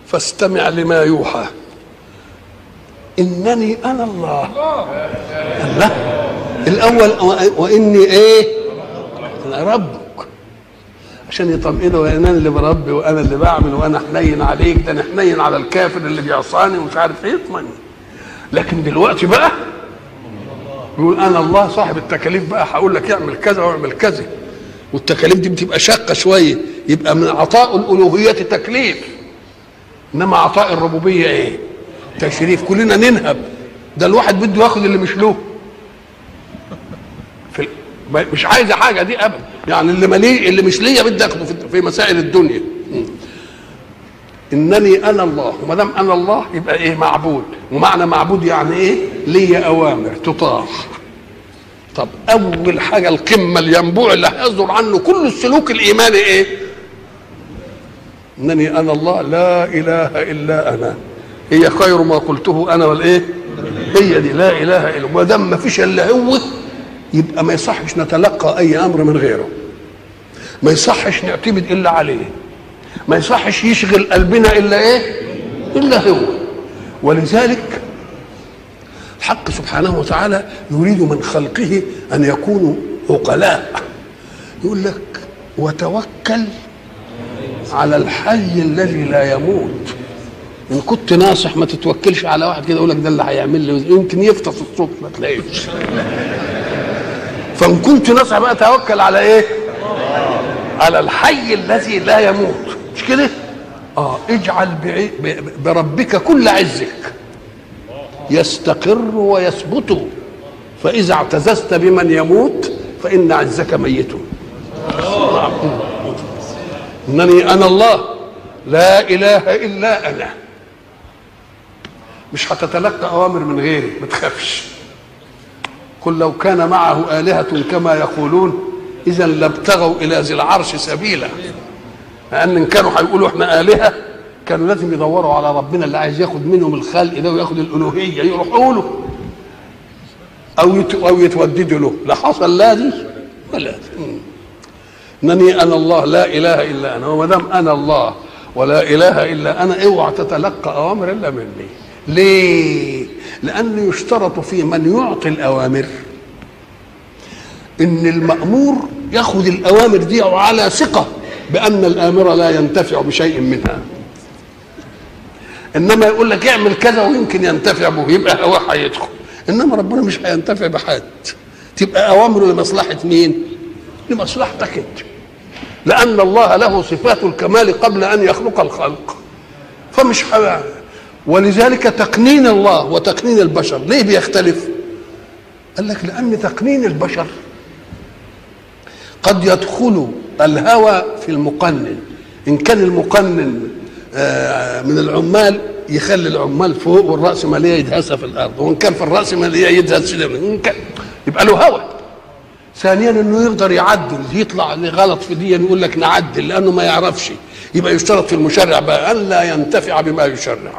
فاستمع لما يوحى انني انا الله الله الاول واني ايه انا ربك عشان يطمئنوا انا اللي بربي وانا اللي بعمل وانا حنين عليك ده انا حنين على الكافر اللي بيعصاني ومش عارف ايه يطمئن لكن دلوقتي بقى يقول انا الله صاحب التكاليف بقى هقول لك اعمل كذا واعمل كذا والتكاليف دي بتبقى شاقه شويه يبقى من عطاء الالوهيه تكليف انما عطاء الربوبيه ايه تشريف كلنا ننهب ده الواحد بده ياخد اللي مش له في مش عايزه حاجه دي ابدا يعني اللي مليه اللي مش ليا بدي اخده في مسائل الدنيا انني انا الله وما دام انا الله يبقى ايه معبود ومعنى معبود يعني ايه ليا اوامر تطاع طب اول حاجه القمه الينبوع اللي هيصدر عنه كل السلوك الايماني ايه انني انا الله لا اله الا انا هي خير ما قلته انا والايه هي دي لا اله الا ما دام ما فيش الا هو يبقى ما يصحش نتلقى اي امر من غيره ما يصحش نعتمد الا عليه ما يصحش يشغل قلبنا الا ايه الا هو ولذلك الحق سبحانه وتعالى يريد من خلقه ان يكونوا عقلاء يقول لك وتوكل على الحي الذي لا يموت ان كنت ناصح ما تتوكلش على واحد كده يقول لك ده اللي هيعمل لي يمكن يفطس الصوت ما تلاقيش فان كنت ناصح بقى توكل على ايه على الحي الذي لا يموت مش كده اه اجعل بربك كل عزك يستقر ويثبت فاذا اعتززت بمن يموت فان عزك ميت انني انا الله لا اله الا انا مش هتتلقى اوامر من غيري ما تخافش قل لو كان معه الهه كما يقولون اذا لابتغوا الى ذي العرش سبيلا لان ان كانوا هيقولوا احنا الهه كانوا لازم يدوروا على ربنا اللي عايز ياخد منهم الخلق ده وياخد الالوهيه يروحوا له او يت... او يتوددوا له لا حصل لا دي ولا دي انني انا الله لا اله الا انا وما دام انا الله ولا اله الا انا اوعى تتلقى اوامر الا مني ليه لان يشترط في من يعطي الاوامر ان المامور ياخذ الاوامر دي على ثقه بان الامر لا ينتفع بشيء منها انما يقول لك اعمل كذا ويمكن ينتفع به يبقى هو هيدخل انما ربنا مش هينتفع بحد تبقى اوامره لمصلحه مين لمصلحتك انت لان الله له صفات الكمال قبل ان يخلق الخلق فمش حوالي. ولذلك تقنين الله وتقنين البشر ليه بيختلف قال لك لان تقنين البشر قد يدخل الهوى في المقنن ان كان المقنن من العمال يخلي العمال فوق والرأسمالية يدهسها في الأرض وإن كان في الرأسمالية يدهس إن كان يبقى له هوى ثانيا انه يقدر يعدل يطلع غلط في دي يقول لك نعدل لانه ما يعرفش يبقى يشترط في المشرع بقى ان لا ينتفع بما يشرع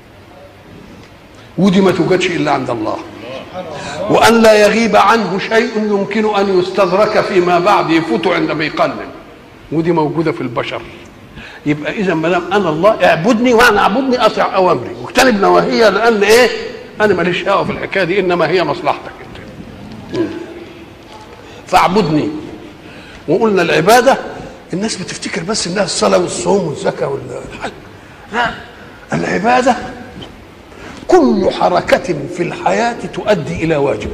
ودي ما توجدش الا عند الله وان لا يغيب عنه شيء يمكن ان يستدرك فيما بعد يفوت عندما يقنن ودي موجوده في البشر يبقى اذا ما دام انا الله اعبدني وانا اعبدني اطع اوامري واجتنب نواهي لان ايه انا ماليش هوى في الحكايه دي انما هي مصلحتك انت فاعبدني وقلنا العباده الناس بتفتكر بس انها الصلاه والصوم والزكاه والحج لا العباده كل حركة في الحياة تؤدي إلى واجب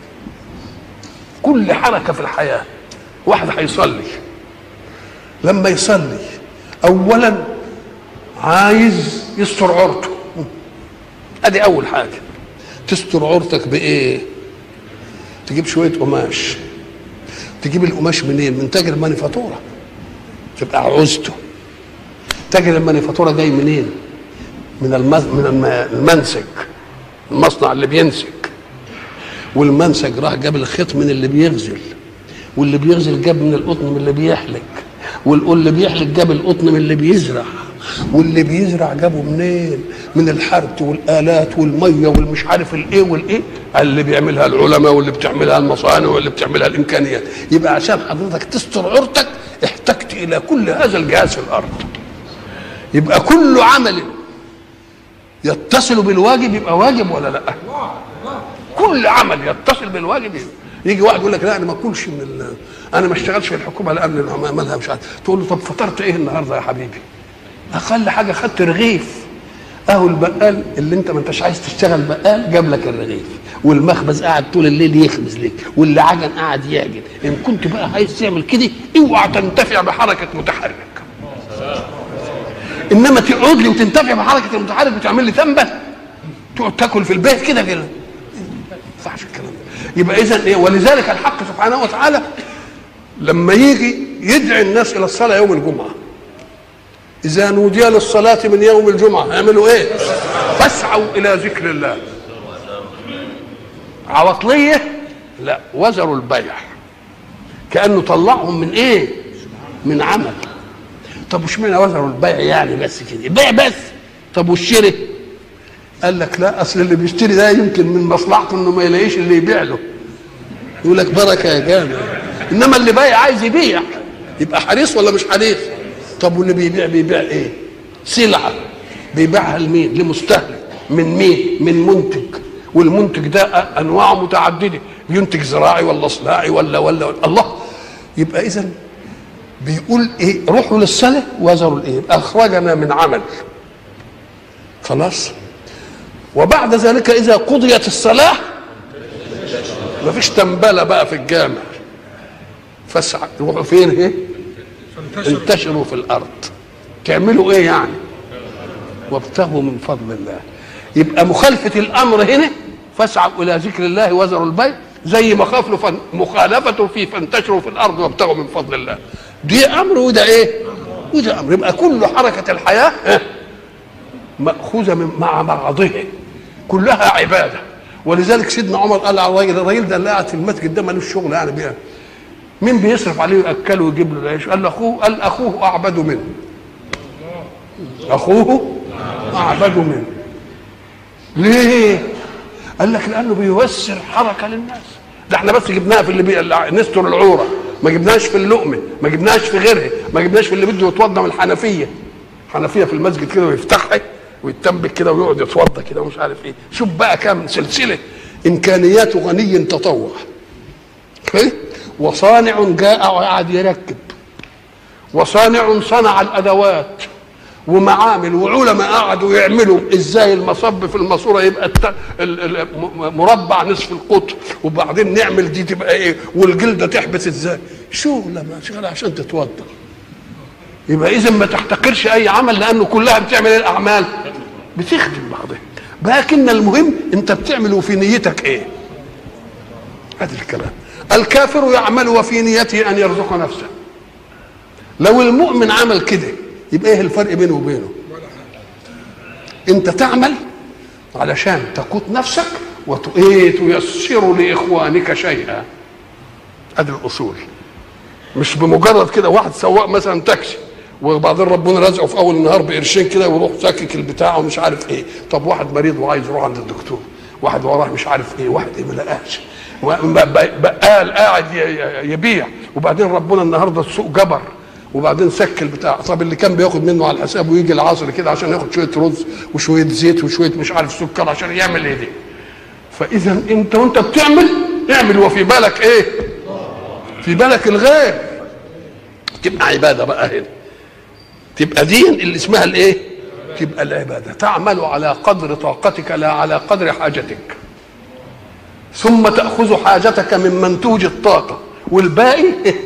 كل حركة في الحياة واحد هيصلي لما يصلي أولا عايز يستر عورته ادي اول حاجه تستر عورتك بايه تجيب شويه قماش تجيب القماش منين من تاجر مانيفاتوره تبقى عوزته تاجر المانيفاتوره جاي منين من المز... من الم- المنسج المصنع اللي بينسج والمنسج راح جاب الخيط من اللي بيغزل واللي بيغزل جاب من القطن من اللي بيحلق واللي بيحلق جاب القطن من اللي بيزرع واللي بيزرع جابه منين من الحرث والالات والميه والمش عارف الايه والايه اللي بيعملها العلماء واللي بتعملها المصانع واللي بتعملها الامكانيات يبقى عشان حضرتك تستر عورتك احتجت الى كل هذا الجهاز في الارض يبقى كل عمل يتصل بالواجب يبقى واجب ولا لا كل عمل يتصل بالواجب يبقى. يجي واحد يقول لك لا انا ما اكلش من ال... انا ما اشتغلش في الحكومه لان مالها مش عارف تقول له طب فطرت ايه النهارده يا حبيبي اقل حاجه خدت رغيف اهو البقال اللي انت ما انتش عايز تشتغل بقال جاب لك الرغيف والمخبز قاعد طول الليل يخبز لك واللي عجن قاعد يعجن ان كنت بقى عايز تعمل كده اوعى تنتفع بحركه متحرك انما تقعد لي وتنتفع بحركه المتحرك وتعمل لي تنبه تقعد تاكل في البيت كده كده ما ينفعش الكلام ده يبقى اذا ايه ولذلك الحق سبحانه وتعالى لما يجي يدعي الناس الى الصلاه يوم الجمعه اذا نودي للصلاه من يوم الجمعه اعملوا ايه فاسعوا الى ذكر الله عواطليه لا وزروا البيع كانه طلعهم من ايه من عمل طب وش معنى وزروا البيع يعني بس كده البيع بس طب والشراء قال لك لا اصل اللي بيشتري ده يمكن من مصلحته انه ما يلاقيش اللي يبيع له يقول لك بركه يا جامع انما اللي بايع عايز يبيع يبقى حريص ولا مش حريص طب واللي بيبيع بيبيع ايه سلعه بيبيعها لمين لمستهلك من مين من منتج والمنتج ده انواع متعدده ينتج زراعي ولا صناعي ولا ولا, ولا. الله يبقى اذا بيقول ايه روحوا للصلاه وزروا الايه اخرجنا من عمل خلاص وبعد ذلك اذا قضيت الصلاه مفيش تنبله بقى في الجامع فاسعى روحوا فين ايه انتشروا في الارض تعملوا ايه يعني وابتغوا من فضل الله يبقى مخالفه الامر هنا فاسعوا الى ذكر الله وذروا البيع زي مخافله فن... مخالفته في فانتشروا في الارض وابتغوا من فضل الله دي امر وده ايه وده امر يبقى كل حركه الحياه إيه؟ ماخوذه من مع بعضها كلها عباده ولذلك سيدنا عمر قال على الراجل الراجل ده اللي قاعد في المسجد ده ملوش شغل يعني بيه مين بيصرف عليه وياكله ويجيب له العيش قال له اخوه قال اخوه اعبد منه اخوه اعبد منه ليه قال لك لانه بيوسر حركه للناس ده احنا بس جبناها في اللي بي... نستر العوره ما جبناش في اللقمه ما جبناش في غيرها ما جبناش في اللي بده يتوضا من الحنفيه حنفيه في المسجد كده ويفتحها ويتنبك كده ويقعد يتوضا كده ومش عارف ايه شوف بقى كام سلسله امكانيات غني تطوع إيه؟ وصانع جاء وقعد يركب وصانع صنع الادوات ومعامل وعلماء قعدوا يعملوا ازاي المصب في الماسوره يبقى الت... ال... ال... مربع نصف القطر وبعدين نعمل دي تبقى ايه والجلده تحبس ازاي شغله ما شغله عشان تتوضا يبقى اذا ما تحتقرش اي عمل لانه كلها بتعمل ايه الاعمال بتخدم بعضها لكن المهم انت بتعمل في نيتك ايه هذا الكلام الكافر يعمل وفي نيته ان يرزق نفسه لو المؤمن عمل كده يبقى ايه الفرق بينه وبينه انت تعمل علشان تقوت نفسك وتيسر لاخوانك شيئا هذه الاصول مش بمجرد كده واحد سواق مثلا تاكسي وبعدين ربنا رزقه في اول النهار بقرشين كده ويروح ساكك البتاع ومش عارف ايه طب واحد مريض وعايز يروح عند الدكتور واحد وراه مش عارف ايه واحد ايه ما لقاش بقال قاعد يبيع وبعدين ربنا النهارده السوق جبر وبعدين سك البتاع طب اللي كان بياخد منه على الحساب ويجي العصر كده عشان ياخد شويه رز وشويه زيت وشويه مش عارف سكر عشان يعمل ايه دي فاذا انت وانت بتعمل اعمل وفي بالك ايه في بالك الغير تبقى عباده بقى هنا تبقى دين اللي اسمها الايه تبقى العباده تعمل على قدر طاقتك لا على قدر حاجتك ثم تاخذ حاجتك من منتوج الطاقه والباقي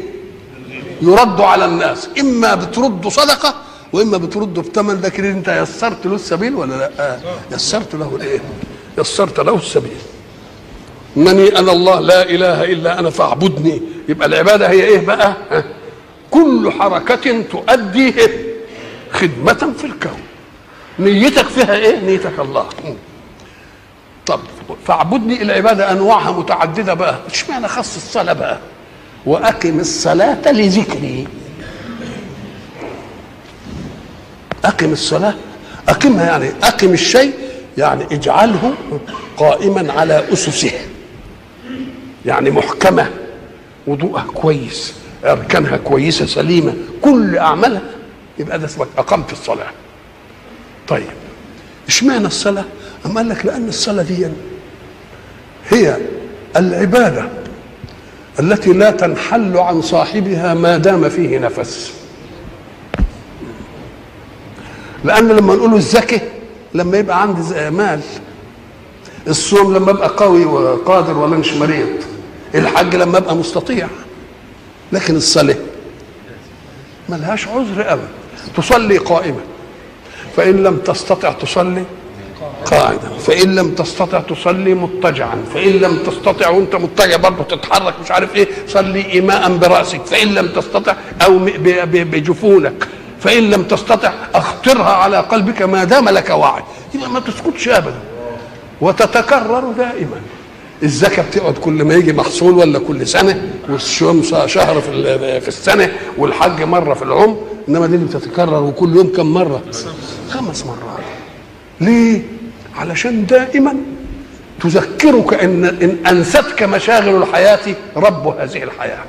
يرد على الناس اما بترد صدقه واما بترده بثمن لكن انت يسرت له السبيل ولا لا يسرت له الايه يسرت له السبيل انني انا الله لا اله الا انا فاعبدني يبقى العباده هي ايه بقى كل حركه تؤدي خدمه في الكون نيتك فيها ايه نيتك الله طب فاعبدني العباده انواعها متعدده بقى اشمعنى خص الصلاه بقى واقم الصلاه لذكري اقم الصلاه اقمها يعني اقم الشيء يعني اجعله قائما على اسسه يعني محكمه وضوءها كويس اركانها كويسه سليمه كل اعمالها يبقى ده اسمك اقمت الصلاه طيب اشمعنى الصلاة؟ أم قال لك لأن الصلاة دي هي العبادة التي لا تنحل عن صاحبها ما دام فيه نفس لأن لما نقول الزكي لما يبقى عندي ز- مال الصوم لما ابقى قوي وقادر ولا مش مريض الحج لما ابقى مستطيع لكن الصلاه ملهاش عذر ابدا تصلي قائما فان لم تستطع تصلي قاعدا فان لم تستطع تصلي مضطجعا فان لم تستطع وانت مضطجع برضه تتحرك مش عارف ايه صلي ايماء براسك فان لم تستطع او م- ب- ب- بجفونك فان لم تستطع اخطرها على قلبك ما دام لك وعي يبقى ما تسكتش ابدا وتتكرر دائما الزكاة بتقعد كل ما يجي محصول ولا كل سنة والصوم شهر في ال- في السنة والحج مرة في العمر إنما دي بتتكرر وكل يوم كم مرة؟ خمس مرات ليه؟ علشان دائما تذكرك إن إن أنستك مشاغل الحياة رب هذه الحياة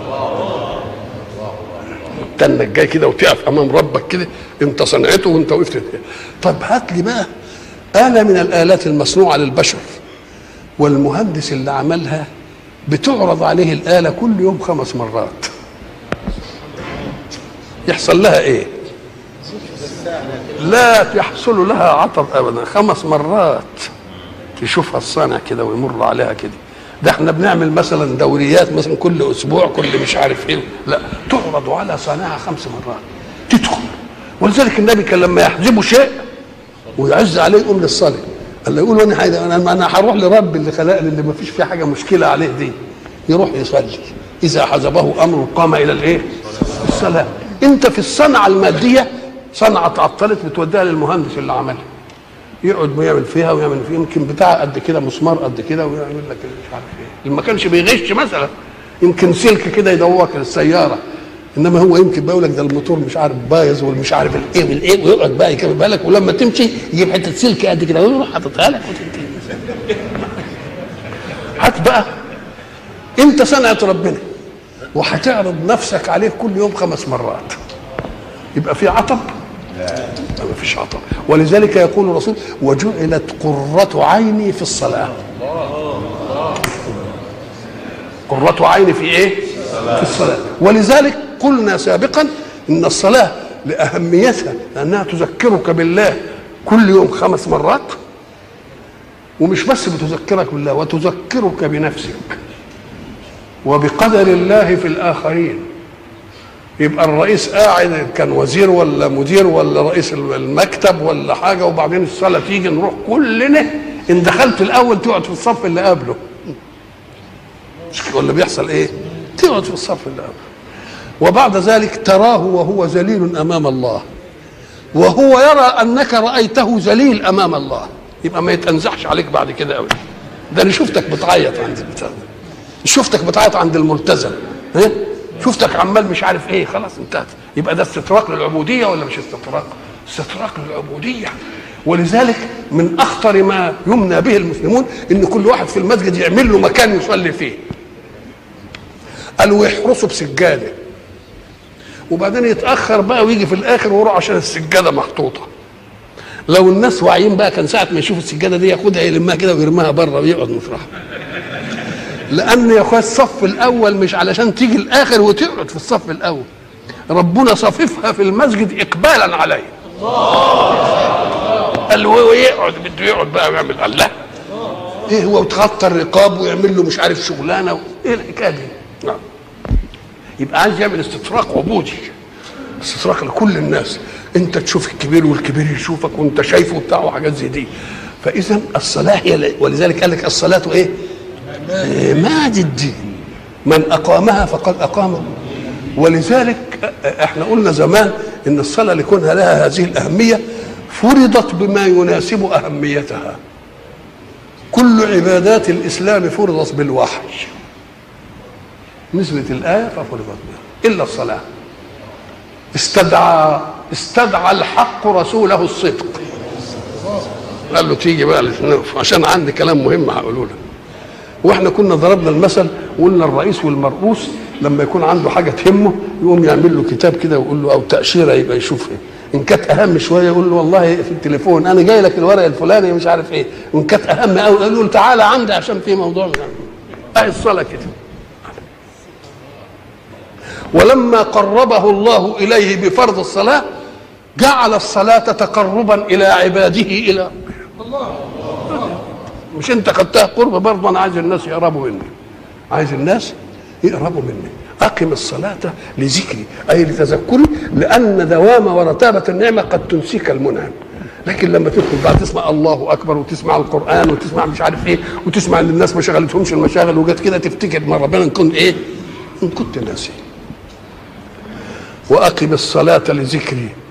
تنك جاي كده وتقف امام ربك كده انت صنعته وانت وقفت طب هات لي بقى آلة من الآلات المصنوعة للبشر والمهندس اللي عملها بتعرض عليه الآلة كل يوم خمس مرات يحصل لها ايه لا يحصل لها عطب ابدا خمس مرات يشوفها الصانع كده ويمر عليها كده ده احنا بنعمل مثلا دوريات مثلا كل اسبوع كل مش عارف ايه لا تعرض على صانعها خمس مرات تدخل ولذلك النبي كان لما يحجبه شيء ويعز عليه يقوم للصلاه قال له يقول انا حي- انا انا هروح لرب اللي خلقني اللي ما فيش فيه حاجه مشكله عليه دي يروح يصلي اذا حزبه امر قام الى الايه؟ الصلاه انت في الصنعه الماديه صنعه تعطلت بتوديها للمهندس اللي عملها يقعد ويعمل فيها ويعمل فيها يمكن بتاع قد كده مسمار قد كده ويعمل لك مش عارف ايه ما كانش بيغش مثلا يمكن سلك كده يدورك السياره انما هو يمكن بيقول لك ده الموتور مش عارف بايظ والمش عارف الايه والايه ويقعد بقى يكمل بالك ولما تمشي يجيب حته سلك قد كده ويروح حاططها لك وتنتهي. هات بقى انت صنعت ربنا وهتعرض نفسك عليه كل يوم خمس مرات يبقى في عطب لا ما فيش عطب ولذلك يقول الرسول وجعلت قرة عيني في الصلاة قرة عيني في ايه في الصلاة ولذلك قلنا سابقا ان الصلاة لأهميتها لأنها تذكرك بالله كل يوم خمس مرات ومش بس بتذكرك بالله وتذكرك بنفسك وبقدر الله في الآخرين يبقى الرئيس قاعد كان وزير ولا مدير ولا رئيس المكتب ولا حاجه وبعدين الصلاه تيجي نروح كلنا ان دخلت الاول تقعد في الصف اللي قبله مش كده ولا بيحصل ايه؟ تقعد في الصف اللي قبله وبعد ذلك تراه وهو ذليل امام الله وهو يرى انك رايته ذليل امام الله يبقى ما يتنزحش عليك بعد كده قوي ده انا شفتك بتعيط عند البتاع ده شفتك بتعيط عند الملتزم ها شفتك عمال مش عارف ايه خلاص انتهت يبقى ده استطراق للعبوديه ولا مش استطراق استطراق للعبوديه ولذلك من اخطر ما يمنى به المسلمون ان كل واحد في المسجد يعمل له مكان يصلي فيه قالوا يحرسوا بسجاده وبعدين يتاخر بقى ويجي في الاخر ويروح عشان السجاده محطوطه لو الناس واعيين بقى كان ساعه ما يشوف السجاده دي ياخدها يلمها كده ويرميها بره ويقعد مفرح لان يا اخويا الصف الاول مش علشان تيجي الاخر وتقعد في الصف الاول ربنا صففها في المسجد اقبالا عليه قال هو يقعد بده يقعد بقى ويعمل الله ايه هو وتغطى الرقاب ويعمل له مش عارف شغلانه و... ايه الحكايه دي نعم يبقى عايز يعمل استطراق عبودي استطراق لكل الناس انت تشوف الكبير والكبير يشوفك وانت شايفه وبتاع وحاجات زي دي فاذا الصلاه هي ولذلك قال لك الصلاه ايه؟ عماد الدين من اقامها فقد اقام ولذلك احنا قلنا زمان ان الصلاه لكونها لها هذه الاهميه فرضت بما يناسب اهميتها كل عبادات الاسلام فرضت بالوحي نزلت الايه ففرضت بها الا الصلاه استدعى استدعى الحق رسوله الصدق قال له تيجي بقى عشان عندي كلام مهم هقوله لك واحنا كنا ضربنا المثل وقلنا الرئيس والمرؤوس لما يكون عنده حاجه تهمه يقوم يعمل له كتاب كده ويقول له او تاشيره يبقى يشوف ايه ان كانت اهم شويه يقول له والله في التليفون انا جاي لك الورق الفلاني مش عارف ايه وان كانت اهم قوي يقول له تعالى عندي عشان في موضوع من اهي الصلاه كده ولما قربه الله اليه بفرض الصلاه جعل الصلاه تقربا الى عباده الى مش انت خدتها قرب برضه انا عايز الناس يقربوا مني عايز الناس يقربوا مني أقم الصلاة لذكري أي لتذكري لأن دوام ورتابة النعمة قد تنسيك المنعم لكن لما تدخل بعد تسمع الله أكبر وتسمع القرآن وتسمع مش عارف إيه وتسمع إن الناس ما شغلتهمش المشاغل وجت كده تفتكر ما ربنا إن كنت إيه إن كنت ناسي وأقم الصلاة لذكري